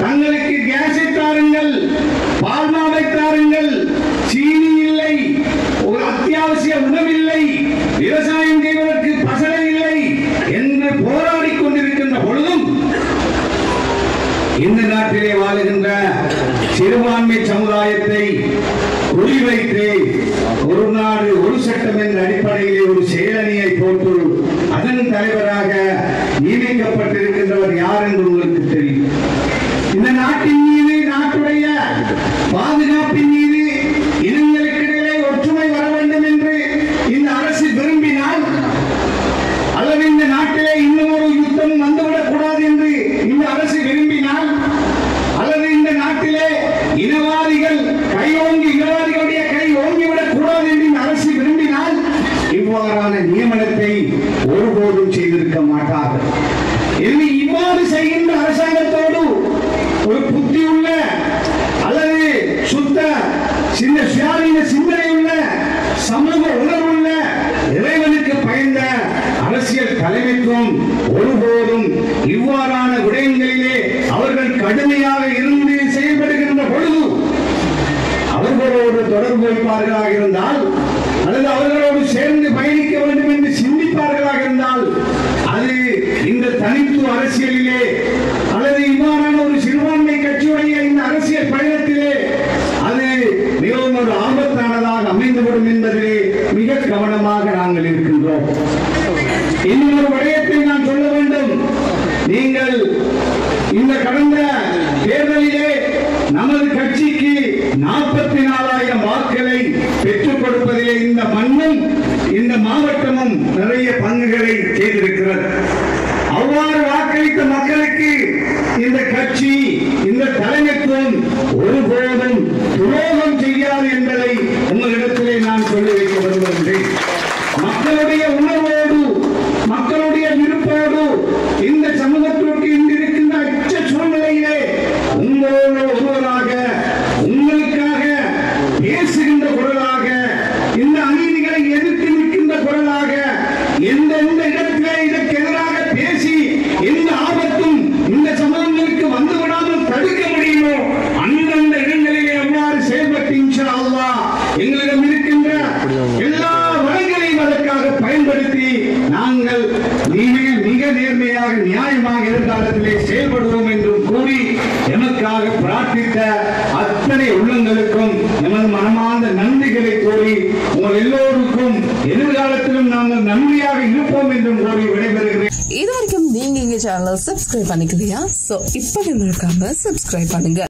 தங்களுக்கு கேஸை தாருங்கள் பால்மாவை தாருங்கள் சீனி இல்லை ஒரு அத்தியாவசிய உணவில்லை விவசாயம் செய்வதற்கு பசலை இல்லை என்று போராடி கொண்டிருக்கின்ற பொழுதும் இந்த நாட்டிலே வாழுகின்ற சிறுபான்மை சமுதாயத்தை குறிவைத்து ஒரு நாடு ஒரு சட்டம் என்ற அடிப்படையிலே ஒரு செயலணியை போட்டு அதன் தலைவராக நியமிக்கப்பட்டிருக்கின்றவர் யார் என்று உங்களுக்கு தெரியும் இந்த நாட்டின் மீது நாட்டுடைய பாதுகாப்பின் மீது இனங்களுக்கிடையே ஒற்றுமை வர வேண்டும் என்று இந்த அரசு விரும்பினால் அல்லது இந்த நாட்டிலே இன்னும் ஒரு யுத்தம் வந்துவிடக் கூடாது என்று இந்த அரசு விரும்பினால் அல்லது இந்த நாட்டிலே இனவாதிகள் கை ஓங்கி இனவாதிகளுடைய கை ஓங்கிவிடக் கூடாது என்று இந்த அரசு விரும்பினால் இவ்வாறான நியமனத்தை ஒருபோதும் செய்திருக்க மாட்டார்கள் எனவே இவ்வாறு செய்கின்ற அரசாங்கத்தோடு ஒரு புத்தியுள்ள அல்லது சுத்த சின்ன சுயாதீன சிந்தனை உள்ள சமூக உணர்வுள்ள இறைவனுக்கு பயந்த அரசியல் தலைமைத்துவம் ஒருபோதும் இவ்வாறான விடயங்களிலே அவர்கள் கடுமையாக இருந்து செயல்படுகின்ற பொழுது அவர்களோடு தொடர்பு வைப்பார்களாக இருந்தால் அல்லது அவர்களோடு சேர்ந்து பயணிக்க வேண்டும் என்று சிந்திப்பார்களாக இருந்தால் அது இந்த தனித்துவ அரசியலிலே அல்லது இவ்வாறான ஒரு சிறுபான்மை கட்சியுடைய இந்த அரசியல் பயணத்திலே அது மிகவும் ஒரு ஆபத்தானதாக அமைந்துவிடும் என்பதிலே மிக கவனமாக நாங்கள் இருக்கின்றோம் இன்னும் ஒரு விடயத்தை நான் சொல்ல வேண்டும் நீங்கள் இந்த கடந்த தேர்தலிலே நமது கட்சிக்கு நாற்பத்தி நாலாயிரம் வாக்குகளை பெற்றுக் கொடுப்பதிலே இந்த மண்ணும் இந்த மாவட்டமும் நிறைய பங்குகளை செய்திருக்கிறது அவ்வாறு வாக்களித்த மக்களுக்கு இந்த கட்சி இந்த தலைமைத்துவம் ஒருபோதும் துரோகம் செய்யாது என்பதை உங்களிடத்திலே நான் சொல்லி வைக்க விரும்புகின்றேன் மக்களுடைய உணர்வோடு மக்களுடைய விருப்போடு இந்த சமூகத்திற்கு இன்று இருக்கின்ற அச்ச சூழ்நிலையிலே உங்களோடு ஒருவராக உங்களுக்காக பேசுகின்ற குரலாக இந்த அநீதிகளை எதிர்த்து நிற்கின்ற குரலாக எந்தெந்த இடத்திலே இதற்கு எதிராக பேசி எந்த ஆபத்தும் இந்த சமூகங்களுக்கு வந்து விடாமல் தடுக்க முடியுமோ அந்தந்த இடங்களிலே எவ்வாறு செயல்பட்டு இன்ஷா அல்லாஹ் எங்களிடம் இருக்கின்ற எல்லா வளங்களையும் அதற்காக பயன்படுத்தி நாங்கள் மிக மிக நேர்மையாக நியாயமாக எதிர்காலத்திலே செயல்படுவோம் என்றும் கூறி எமக்காக பிரார்த்தித்த அத்தனை உள்ளங்களுக்கும் எமது மனமார்ந்த நன்றிகளை கூறி உங்கள் எல்லோருக்கும் எதிர்காலத்திலும் நாங்கள் நன்றியாக இருப்போம் என்றும் கூறி விடைபெறுகிறேன் இது வரைக்கும் நீங்க எங்க சேனலை சப்ஸ்கிரைப் பண்ணிக்கலையா சோ இப்ப மறக்காம சப்ஸ்கிரைப் பண்ணுங்க